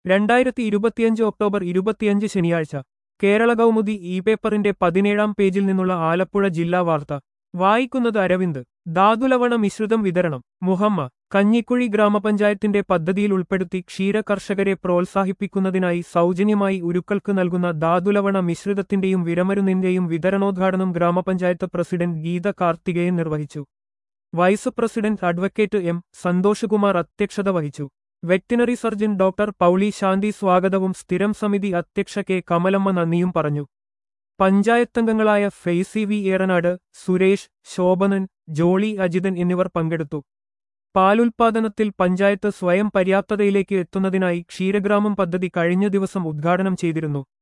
രണ്ടായിരത്തി ഇരുപത്തിയഞ്ച് ഒക്ടോബർ ഇരുപത്തിയഞ്ച് ശനിയാഴ്ച കേരള കൗമുദി ഇ പേപ്പറിന്റെ പതിനേഴാം പേജിൽ നിന്നുള്ള ആലപ്പുഴ ജില്ലാ വാർത്ത വായിക്കുന്നത് അരവിന്ദ് ധാതുലവണ മിശ്രിതം വിതരണം മുഹമ്മ കഞ്ഞിക്കുഴി ഗ്രാമപഞ്ചായത്തിന്റെ പദ്ധതിയിൽ ഉൾപ്പെടുത്തി ക്ഷീരകർഷകരെ പ്രോത്സാഹിപ്പിക്കുന്നതിനായി സൗജന്യമായി ഉരുക്കൾക്ക് നൽകുന്ന ധാതുലവണ മിശ്രിതത്തിന്റെയും വിരമരുന്നിന്റെയും വിതരണോദ്ഘാടനം ഗ്രാമപഞ്ചായത്ത് പ്രസിഡന്റ് ഗീത കാർത്തികേയൻ നിർവഹിച്ചു vice president advocate M Santhoshkumar അധ്യക്ഷത വഹിച്ചു veterinary surgeon doctor Pauly Shanthi സ്വാഗതവും സ്ഥിരം സമിതി അധ്യക്ഷ കെ കമലമ്മ നന്ദിയും പറഞ്ഞു പഞ്ചായത്തംഗങ്ങളായ ഫെയ്സി വി ഏറനാട് സുരേഷ് ശോഭനൻ ജോളി അജിതൻ എന്നിവർ പങ്കെടുത്തു പാലുൽപാദനത്തിൽ പഞ്ചായത്ത് സ്വയം പര്യാപ്തതയിലേക്ക് എത്തുന്നതിനായി ക്ഷീരഗ്രാമം പദ്ധതി കഴിഞ്ഞ ദിവസം ഉദ്ഘാടനം ചെയ്തിരുന്നു